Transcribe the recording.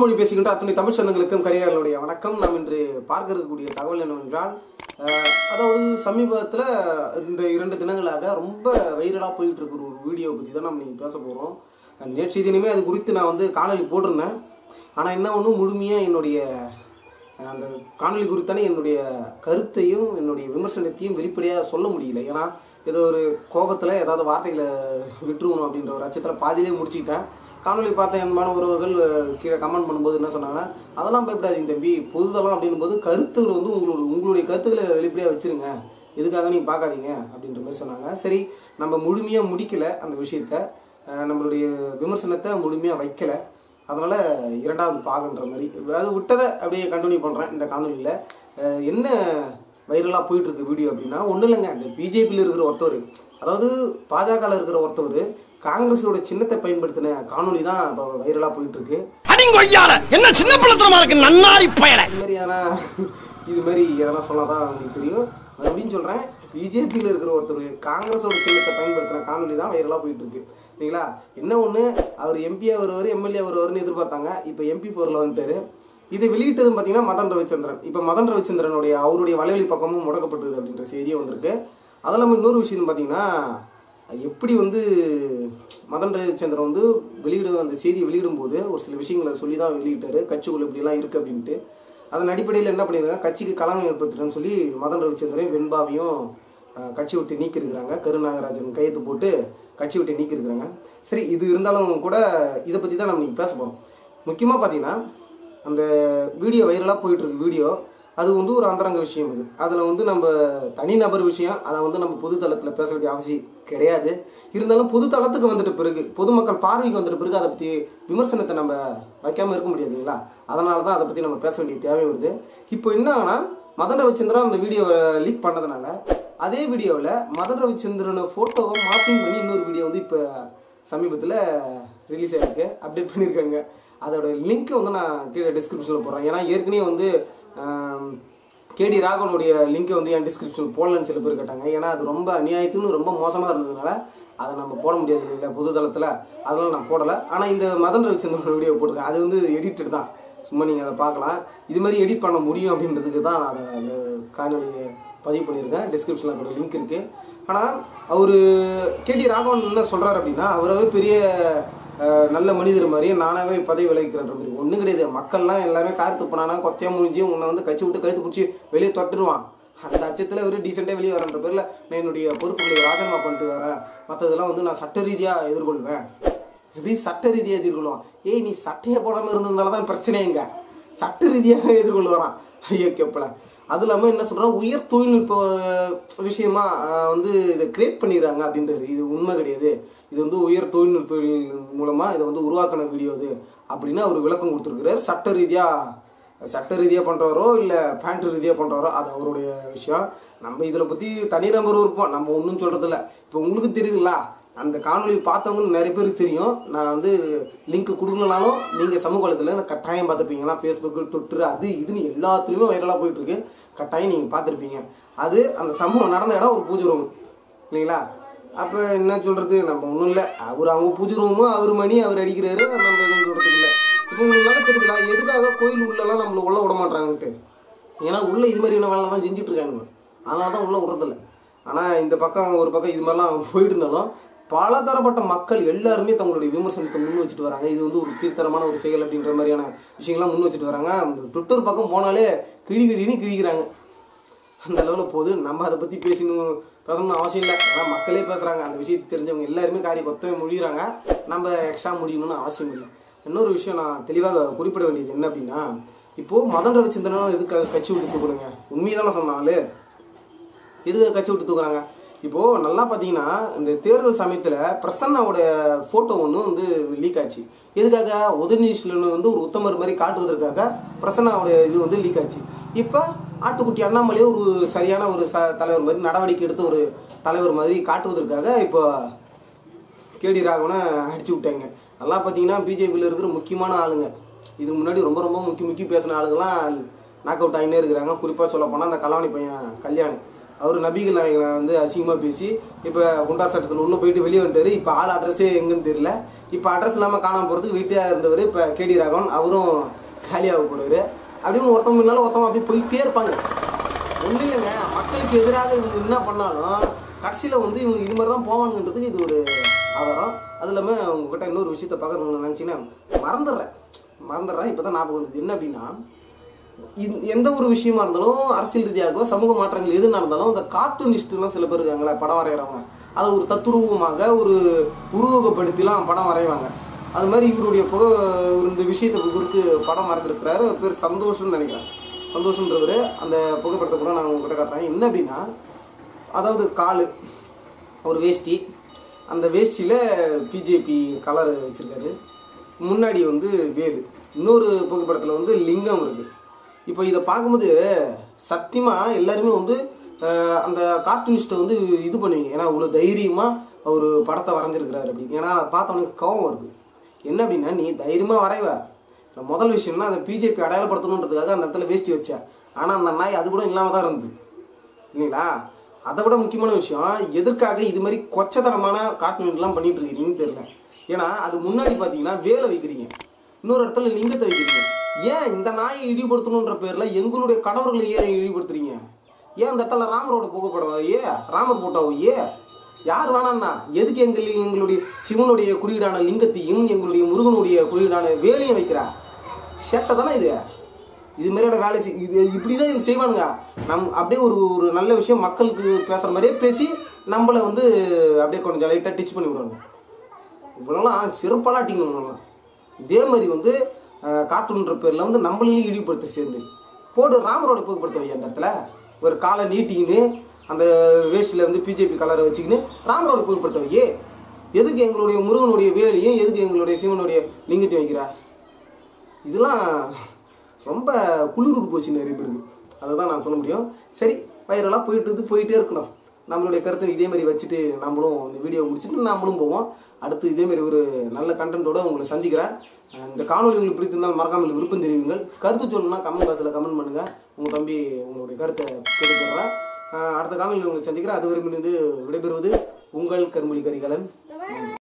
மொழி பேசுகின்ற அத்தனை தமிழ் சொந்தங்களுக்கும் கரிகாலனுடைய வணக்கம் நாம் இன்று பார்க்க இருக்கக்கூடிய தகவல் என்னவென்றால் அஹ், அதாவது சமீபத்தில் இந்த இரண்டு தினங்களாக ரொம்ப வைரலாக போயிட்டு இருக்கிற ஒரு வீடியோ பற்றி தான் நம்ம நீங்கள் பேச போகிறோம் நேற்று தினமே அது குறித்து நான் வந்து காணொலி போட்டிருந்தேன் ஆனால் என்ன ஒன்று முழுமையாக என்னுடைய அஹ், அந்த காணொலி குறித்தான என்னுடைய கருத்தையும் என்னுடைய விமர்சனத்தையும் வெளிப்படையாக சொல்ல முடியல ஏன்னா ஏதோ ஒரு கோபத்தில் ஏதாவது வார்த்தைகளை விட்டுருவணும் அப்படின்ற ஒரு அச்சத்தில் பாதியிலே முடிச்சுக்கிட்டேன் காணொலி பார்த்த அன்பான உறவுகள் அஹ், கீழே கமெண்ட் பண்ணும்போது என்ன சொன்னாங்கன்னா அதெல்லாம் பயப்படாதீங்க தம்பி பொதுதெல்லாம் அப்படின்னும் போது கருத்துக்கள் வந்து உங்களோட உங்களுடைய கருத்துக்களை வெளிப்படையாக வச்சிருங்க எதுக்காக நீங்கள் பார்க்காதீங்க அப்படின்ற மாதிரி சொன்னாங்க சரி நம்ம முழுமையாக முடிக்கல அந்த விஷயத்த அஹ், நம்மளுடைய விமர்சனத்தை முழுமையாக வைக்கல அதனால் இரண்டாவது பாகன்ற மாதிரி அது விட்டதை அப்படியே கண்டினியூ பண்ணுறேன் இந்த காணொலியில் என்ன வைரலாக போயிட்டு இருக்கு வீடியோ அப்படின்னா ஒன்றும் இல்லைங்க இந்த பிஜேபியில் இருக்கிற ஒருத்தவர் அதாவது பாஜகவில் இருக்கிற ஒருத்தவர் காங்கிரஸோட சின்னத்தை பயன்படுத்தின காணொலி தான் இப்போ வைரலாக போயிட்டு இருக்கு அடிங்கொய்யால என்ன சின்ன பிள்ளைத்தனமா இருக்கு நன்னாரி பயல இது மாதிரி எதனா இது மாதிரி எதனா சொன்னாதான் உங்களுக்கு தெரியும் மறுபடியும் சொல்கிறேன் பிஜேபியில் இருக்கிற ஒருத்தர் காங்கிரஸோட சின்னத்தை பயன்படுத்தின காணொலி தான் வைரலாக போயிட்டு இருக்கு சரிங்களா என்ன ஒன்று அவர் எம்பியா வருவார் எம்எல்ஏ வருவார்னு எதிர்பார்த்தாங்க இப்போ எம்பி போரில் வந்துட்டாரு இதை வெளியிட்டதும் பார்த்தீங்கன்னா மதன் ரவிச்சந்திரன் இப்போ மதன் ரவிச்சந்திரனுடைய அவருடைய வலைவலி பக்கமும் முடக்கப்பட்டது அப்படின்ற செய்தியும் வந்திருக்கு அதெல்லாம் இன்னொரு விஷயம் பார்த்தீங்கன்னா எப்படி வந்து மதன் ரவிச்சந்திரன் வந்து வெளியிட அந்த செய்தியை வெளியிடும்போது ஒரு சில விஷயங்களை சொல்லி தான் வெளியிட்டாரு கட்சிக்குள்ள இப்படிலாம் இருக்குது அப்படின்ட்டு அதன் அடிப்படையில் என்ன பண்ணியிருக்காங்க கட்சிக்கு கலங்கம் ஏற்படுத்துறேன்னு சொல்லி மதன் ரவிச்சந்திரன் வெண்பாவையும் அஹ், கட்சி விட்டு நீக்கியிருக்கிறாங்க கருநாகராஜன் கையெழுத்து போட்டு கட்சி விட்டு நீக்கியிருக்கிறாங்க சரி இது இருந்தாலும் கூட இதை பற்றி தான் நம்ம இன்னைக்கு பேச போகிறோம் முக்கியமாக பார்த்தீங்கன்னா அந்த வீடியோ வைரலாக போயிட்டுருக்கு வீடியோ அது வந்து ஒரு அந்தரங்க விஷயம் இது அதில் வந்து நம்ம தனிநபர் விஷயம் அதை வந்து நம்ம பொது தளத்தில் பேச வேண்டிய அவசியம் கிடையாது இருந்தாலும் பொது தளத்துக்கு வந்துட்ட பிறகு பொதுமக்கள் பார்வைக்கு வந்துட்ட பிறகு அதை பற்றி விமர்சனத்தை நம்ம வைக்காமல் இருக்க முடியாதுங்களா அதனால தான் அதை பற்றி நம்ம பேச வேண்டிய தேவை வருது இப்போ என்ன ஆகுனா மதன் ரவிச்சந்திரன் அந்த வீடியோவை லீக் பண்ணதுனால அதே வீடியோவில் மதன் ரவிச்சந்திரனை ஃபோட்டோவை மார்க்கிங் பண்ணி இன்னொரு வீடியோ வந்து இப்போ சமீபத்தில் ரிலீஸ் ஆகிருக்கு அப்டேட் பண்ணியிருக்காங்க அதோட லிங்க்கை வந்து நான் கீழே டிஸ்கிரிப்ஷனில் போடுறேன் ஏன்னா ஏற்கனவே வந்து கேடி ராகவனுடைய லிங்கை வந்து என் டிஸ்கிரிப்ஷன் போடலன்னு சில பேர் கேட்டாங்க ஏன்னா அது ரொம்ப அநியாயத்துன்னு ரொம்ப மோசமாக இருந்ததுனால அதை நம்ம போட முடியாது இல்லைங்களா பொது தளத்தில் அதனால நான் போடலை ஆனால் இந்த மதன் ரவிச்சந்திரன் வீடியோ போட்டிருக்கேன் அது வந்து எடிட்டட் தான் சும்மா நீங்கள் அதை பார்க்கலாம் இது மாதிரி எடிட் பண்ண முடியும் அப்படின்றதுக்கு தான் நான் அதை அந்த காணொலியை பதிவு பண்ணியிருக்கேன் டிஸ்கிரிப்ஷனில் அதோட லிங்க் இருக்குது ஆனால் அவர் கேடி ராகவன் என்ன சொல்கிறார் அப்படின்னா அவரவே பெரிய அஹ், நல்ல மனிதர் மாதிரி நானாவே பதவி விலகிக்கிறேன்ற மாதிரி ஒன்றும் கிடையாது மக்கள்லாம் எல்லாமே கார் துப்பினானா கொத்தையா முடிஞ்சு உன்னை வந்து கட்சி விட்டு கழுத்து பிடிச்சி வெளியே தொட்டுருவான் அந்த அச்சத்தில் ஒரு டீசெண்டாக வெளியே வரன்ற பேரில் நான் என்னுடைய பொறுப்புகளை ராஜினாமா பண்ணிட்டு வரேன் மற்றதெல்லாம் வந்து நான் சட்ட ரீதியாக எதிர்கொள்வேன் எப்படி சட்ட ரீதியாக எதிர்கொள்வான் ஏய் நீ சட்டையை போடாமல் இருந்ததுனால தான் பிரச்சனைங்க சட்ட ரீதியாக எதிர்கொள்ள வரான் ஐயோ கேப்பல அது இல்லாமல் என்ன சொல்கிறான் உயர் தொழில்நுட்ப அஹ், விஷயமா அஹ், வந்து இதை கிரியேட் பண்ணிடுறாங்க அப்படின்றாரு இது உண்மை கிடையாது இது வந்து உயர் தொழில்நுட்ப மூலமாக இதை வந்து உருவாக்கின வீடியோ இது அப்படின்னு அவர் விளக்கம் கொடுத்துருக்கிறார் சட்ட ரீதியாக சட்ட ரீதியாக பண்ணுறாரோ இல்லை பேண்ட் ரீதியாக பண்ணுறாரோ அது அவருடைய விஷயம் நம்ம இதில் பற்றி தனி நம்பர் இருப்போம் நம்ம ஒன்றும் சொல்கிறதில்ல இப்போ உங்களுக்கு தெரியுதுங்களா அந்த காணொளி பார்த்தவங்க நிறைய பேருக்கு தெரியும் நான் வந்து லிங்க் கொடுக்கலனாலும் நீங்கள் சமூக வலைத்தில் கட்டாயம் பார்த்துருப்பீங்களா ஃபேஸ்புக்கு ட்விட்டர் அது இதுன்னு எல்லாத்துலேயுமே வைரலாக போயிட்டுருக்கு கட்டாயம் நீங்கள் பார்த்துருப்பீங்க அது அந்த சம்பவம் நடந்த இடம் ஒரு பூஜை ரூம் இல்லைங்களா அப்போ என்ன சொல்கிறது நம்ம ஒன்றும் இல்லை அவர் அவங்க பூஜை ரூமு அவர் மணி அவர் அடிக்கிறாரு நம்ம எதுவும் சொல்கிறதுக்கு இல்லை இப்போ உங்களுக்கு நல்லா தெரியுதுல எதுக்காக கோயில் உள்ளலாம் நம்மளை உள்ள விட மாட்டாங்கன்ட்டு ஏன்னா உள்ள இது மாதிரியான வேலை தான் செஞ்சுட்டு இருக்காங்க அதனால தான் உள்ள விடுறதில்ல ஆனால் இந்த பக்கம் ஒரு பக்கம் இது மாதிரிலாம் போயிட்டு இருந்தாலும் பலதரப்பட்ட மக்கள் எல்லாருமே தங்களுடைய விமர்சனத்தை முன் வச்சுட்டு வராங்க இது வந்து ஒரு கீழ்த்தரமான ஒரு செயல் அப்படின்ற மாதிரியான விஷயங்கள்லாம் முன் வச்சுட்டு வராங்க ட்விட்டர் பக்கம் போனாலே கிழி கிழின்னு கிழிக்கிறாங்க அந்த லெவலில் போகுது நம்ம அதை பற்றி பேசணும் பேசணும்னு அவசியம் இல்லை ஏன்னா மக்களே பேசுகிறாங்க அந்த விஷயத்தை தெரிஞ்சவங்க எல்லாருமே காரிய கொத்தவே முடிகிறாங்க நம்ம எக்ஸ்ட்ரா முடியணும்னு அவசியம் இல்லை இன்னொரு விஷயம் நான் தெளிவாக குறிப்பிட வேண்டியது என்ன அப்படின்னா இப்போது மதன் ரவிச்சந்திரனும் எதுக்காக கட்சி விட்டு தூக்குறேங்க உண்மையை தானே சொன்னாலே எதுக்காக கட்சி விட்டு தூக்குறாங்க இப்போது நல்லா பார்த்தீங்கன்னா இந்த தேர்தல் சமயத்தில் பிரசன்னாவோட ஃபோட்டோ ஒன்று வந்து லீக் ஆச்சு எதுக்காக உதய நியூஸில் வந்து ஒரு உத்தமர் மாதிரி காட்டுவதற்காக பிரசன்னாவோட இது வந்து லீக் ஆச்சு இப்போ ஆட்டுக்குட்டி அண்ணாமலையே ஒரு சரியான ஒரு ச தலைவர் மாதிரி நடவடிக்கை எடுத்த ஒரு தலைவர் மாதிரி காட்டுவதற்காக இப்போ கேடி ராகவனை அடிச்சு விட்டாங்க நல்லா பார்த்தீங்கன்னா பிஜேபியில் இருக்கிற முக்கியமான ஆளுங்க இதுக்கு முன்னாடி ரொம்ப ரொம்ப முக்கிய முக்கிய பேசின ஆளுங்கெல்லாம் நாக் அவுட் ஆகினே இருக்கிறாங்க குறிப்பாக சொல்ல போனால் அந்த கல்யாணி பையன் கல்யாணி அவர் நபிகள் நாயகனை வந்து அசிங்கமாக பேசி இப்போ குண்டா சட்டத்தில் உள்ள போயிட்டு வெளியே வந்துட்டாரு இப்போ ஆள் அட்ரஸே எங்கன்னு தெரியல இப்போ அட்ரஸ் இல்லாமல் காணாமல் போகிறதுக்கு வெயிட்டாக இருந்தவர் இப்போ கேடி ராகவன் அவரும் காலியாக போகிறாரு அப்படின்னு ஒருத்தவங்க முன்னாலும் ஒருத்தவங்க அப்படியே போயிட்டே இருப்பாங்க ஒன்றும் இல்லைங்க மக்களுக்கு எதிராக இவங்க என்ன பண்ணாலும் கடைசியில் வந்து இவங்க இது மாதிரி தான் போவாங்கன்றதுக்கு இது ஒரு ஆதாரம் அது இல்லாமல் உங்ககிட்ட இன்னொரு விஷயத்த பகிரணும்னு நினச்சிங்கன்னா மறந்துடுறேன் மறந்துடுறேன் இப்போ தான் ஞாபகம் வந்தது என்ன அப்படின்னா இந்த- எந்த ஒரு விஷயமா இருந்தாலும் அரசியல் ரீதியாக சமூக மாற்றங்கள் எது நடந்தாலும் இந்த கார்ட்டூனிஸ்ட்லாம் சில பேர் இருக்காங்களே படம் வரைகிறவங்க அதை ஒரு தத்துருவமாக ஒரு உருவகப்படுத்திலாம் படம் வரைவாங்க அது மாதிரி இவருடைய புக இவர் இந்த விஷயத்தை குறித்து படம் வரைந்திருக்கிறாரு அவர் பேர் சந்தோஷம்னு நினைக்கிறேன் சந்தோஷன்றவர் அந்த புகைப்படத்தை கூட நான் உங்ககிட்ட காட்டுறேன் என்ன அப்படின்னா அதாவது காலு ஒரு வேஷ்டி அந்த வேஷ்டியில் பிஜேபி கலர் வச்சுருக்காரு முன்னாடி வந்து வேலு இன்னொரு புகைப்படத்தில் வந்து லிங்கம் இருக்குது இப்போ இதை பார்க்கும்போது சத்தியமாக எல்லாருமே வந்து அஹ், அந்த கார்ட்டூனிஸ்ட்டை வந்து இது பண்ணுவீங்க ஏன்னா இவ்வளோ தைரியமாக அவர் படத்தை வரைஞ்சிருக்கிறாரு அப்படின்னு ஏன்னா அதை பார்த்தவனுக்கு கோவம் வருது என்ன அப்படின்னா நீ தைரியமாக வரைவ இல்ல, முதல் விஷயம்னா அதை பிஜேபி அடையாளப்படுத்தணுன்றதுக்காக அந்த இடத்துல வேஷ்டி வச்சேன் ஆனால் அந்த நாய் அது கூட இல்லாமல் தான் இருந்தது இல்லைங்களா அதை விட முக்கியமான விஷயம் எதற்காக இது மாதிரி கொச்சத்தனமான கார்ட்டூன்லாம் பண்ணிட்டு இருக்கீங்கன்னு தெரியல ஏன்னா அது முன்னாடி பார்த்தீங்கன்னா வேலை வைக்கிறீங்க இன்னொரு இடத்துல லிங்கத்தை வைக்கிறீங்க ஏன் இந்த நாயை இழிவுபடுத்தணுன்ற பேரில் எங்களுடைய கடவுள்களை ஏன் இழிவுபடுத்துறீங்க ஏன் அந்த இடத்துல ராமரோட புகைப்படம் ஏ ராமர் போட்டோவோ ஏ யார் வேணாம்னா எதுக்கு எங்கள் எங்களுடைய சிவனுடைய குறியீடான லிங்கத்தையும் எங்களுடைய முருகனுடைய குறியீடான வேலையும் வைக்கிறா சேட்டை தானே இது இது மாதிரியான வேலை செய் இது இப்படி தான் இது செய்வானுங்க நம் அப்படியே ஒரு ஒரு நல்ல விஷயம் மக்களுக்கு பேசுகிற மாதிரியே பேசி நம்மளை வந்து அப்படியே கொஞ்சம் லைட்டாக டச் பண்ணி விடுவாங்க இவங்கெல்லாம் சிறப்பாலாம் அட்டிக்கணும் இதே மாதிரி வந்து அஹ், கார்ட்டூன்ற பேரில் வந்து நம்மளையும் இழிவுபடுத்த சேர்ந்து போட்டு ராமரோட புகைப்படுத்த வை அந்த இடத்துல ஒரு காலை நீட்டிக்கின்னு அந்த வேஷ்டியில் வந்து பிஜேபி கலரை வச்சுக்கின்னு ராமரோட புகைப்படுத்த வையே எதுக்கு எங்களுடைய முருகனுடைய வேலையும் எதுக்கு எங்களுடைய சிவனுடைய லிங்கத்தையும் வைக்கிறா இதெல்லாம் ரொம்ப குளிர் விட்டு போச்சு நிறைய பேருக்கு அதை தான் நான் சொல்ல முடியும் சரி வைரலாக போயிட்டு இருக்குது போயிட்டே இருக்கணும் நம்மளுடைய கருத்தை இதே மாதிரி வச்சுட்டு நம்மளும் இந்த வீடியோ முடிச்சுட்டு நம்மளும் போவோம் அடுத்து இதே மாதிரி ஒரு நல்ல கண்டென்ட்டோட உங்களை சந்திக்கிறேன் அஹ் இந்த காணொலி உங்களுக்கு பிடித்திருந்தால் மறக்காமல் விருப்பம் தெரிவிங்கள் கருத்து சொல்லணும்னா கமெண்ட் பாக்ஸில் கமெண்ட் பண்ணுங்கள் உங்கள் தம்பி உங்களுடைய கருத்தை கேட்டுக்கிறேன் அடுத்த காணொலியில் உங்களை சந்திக்கிறேன் அது வரை விடைபெறுவது உங்கள் கருமொழி கரிகாலன்